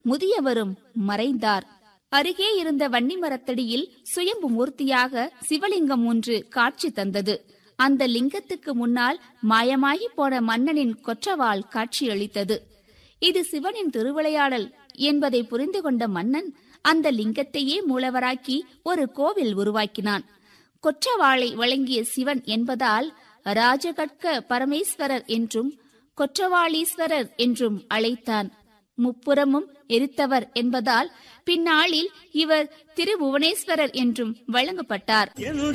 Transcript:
முதியவரும் மறைந்தார் அருகே இருந்த வன்னி மரத்தடியில் சுயம்பு மூர்த்தியாக சிவலிங்கம் ஒன்று காட்சி தந்தது அந்த லிங்கத்துக்கு முன்னால் மாயமாகி போன மன்னனின் கொற்றவாள் காட்சியளித்தது இது சிவனின் திருவிளையாடல் என்பதை புரிந்து கொண்ட மன்னன் அந்த லிங்கத்தையே மூலவராக்கி ஒரு கோவில் உருவாக்கினான் கொற்றவாளை வழங்கிய சிவன் என்பதால் ராஜகட்க பரமேஸ்வரர் என்றும் கொற்றவாளீஸ்வரர் என்றும் அழைத்தான் முப்புறமும் எரித்தவர் என்பதால் பின்னாளில் இவர் திருபுவனேஸ்வரர் என்றும் வழங்கப்பட்டார்